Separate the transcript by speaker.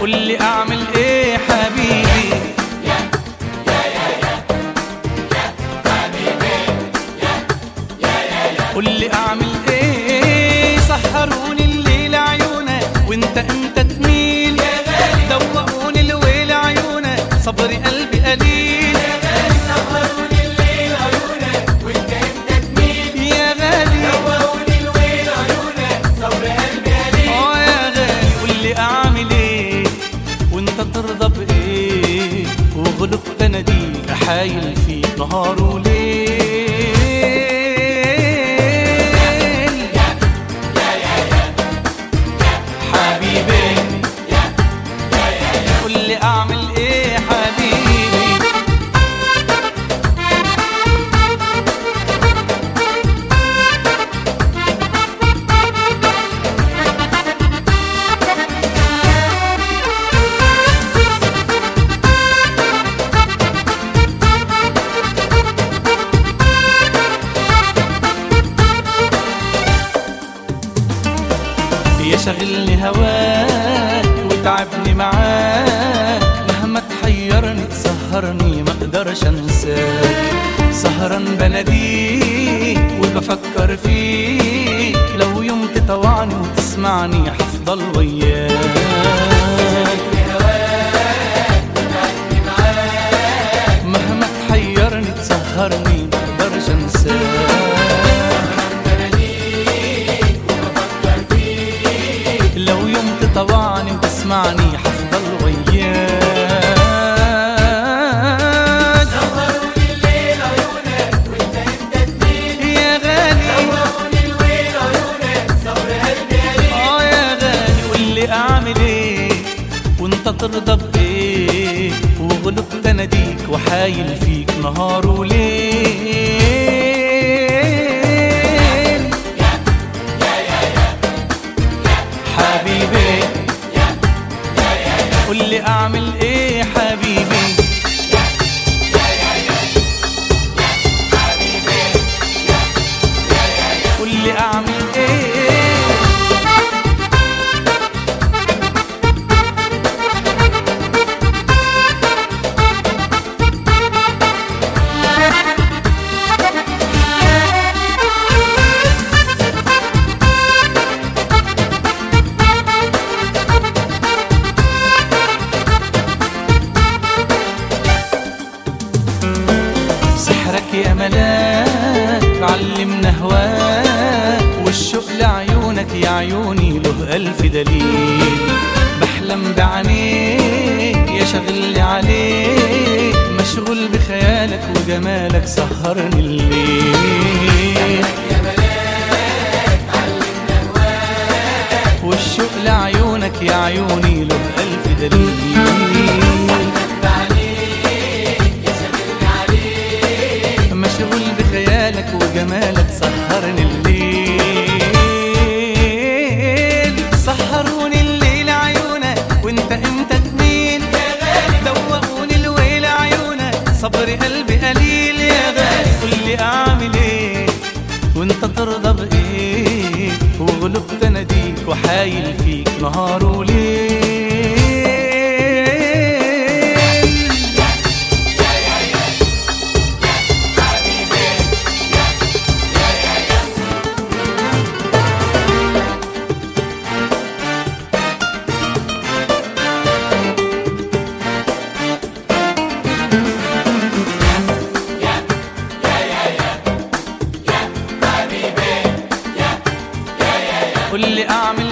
Speaker 1: قول لي اعمل ايه حبيبي قول لي اعمل ايه سحروني الليل عيونك وانت انت تميل دوقوني الويل عيونك صبري قلبي قليل
Speaker 2: سهروني الليل عيونك وانت انت تميل
Speaker 1: يا غالي
Speaker 2: دوقوني الويل عيونك صبر قلبي قليل
Speaker 1: اه يا غالي قول لي اعمل ايه وانت ترضى بايه وغلبت اناديك احايل فيك نهار وليل حبيبي قول لي اعمل ايه حبيبي يا شغلني هواك وتعبني معاك مهما تحيرني تسهرني ما اقدرش انساك سهران بناديك وبفكر فيك لو يوم تطوعني وتسمعني حفضل وياك مهما تحيرني تسهرني ما اقدرش انساك لو يوم تطوعني وتسمعني حفضل وياك
Speaker 2: سهروني الليل عيونك وانت انت تميل
Speaker 1: يا غالي
Speaker 2: دوقوني الويل عيونك صبر قلبي قليل
Speaker 1: اه يا غالي قول لي اعمل ايه وانت ترضى بايه وغلبت اناديك وحايل فيك نهار وليل حبيبي قول لي اعمل ايه حبيبي قول لي اعمل ايه سحرك يا ملاك علمنا هواك والشوق لعيونك يا عيوني له ألف دليل بحلم بعينيك يا شغلي عليك مشغول بخيالك وجمالك سهرني الليل والشوق لعيونك يا عيوني له ألف دليل مشغول بخيالك وجمالك سهرني الليل سهروني الليل عيونك وانت امتى تميل دوقوني الويل عيونك صبري قلبي قليل يا غالي قول لي اعمل ايه وانت ترضى بايه وغلبت اناديك وحايل فيك نهار وليل قول لي اعمل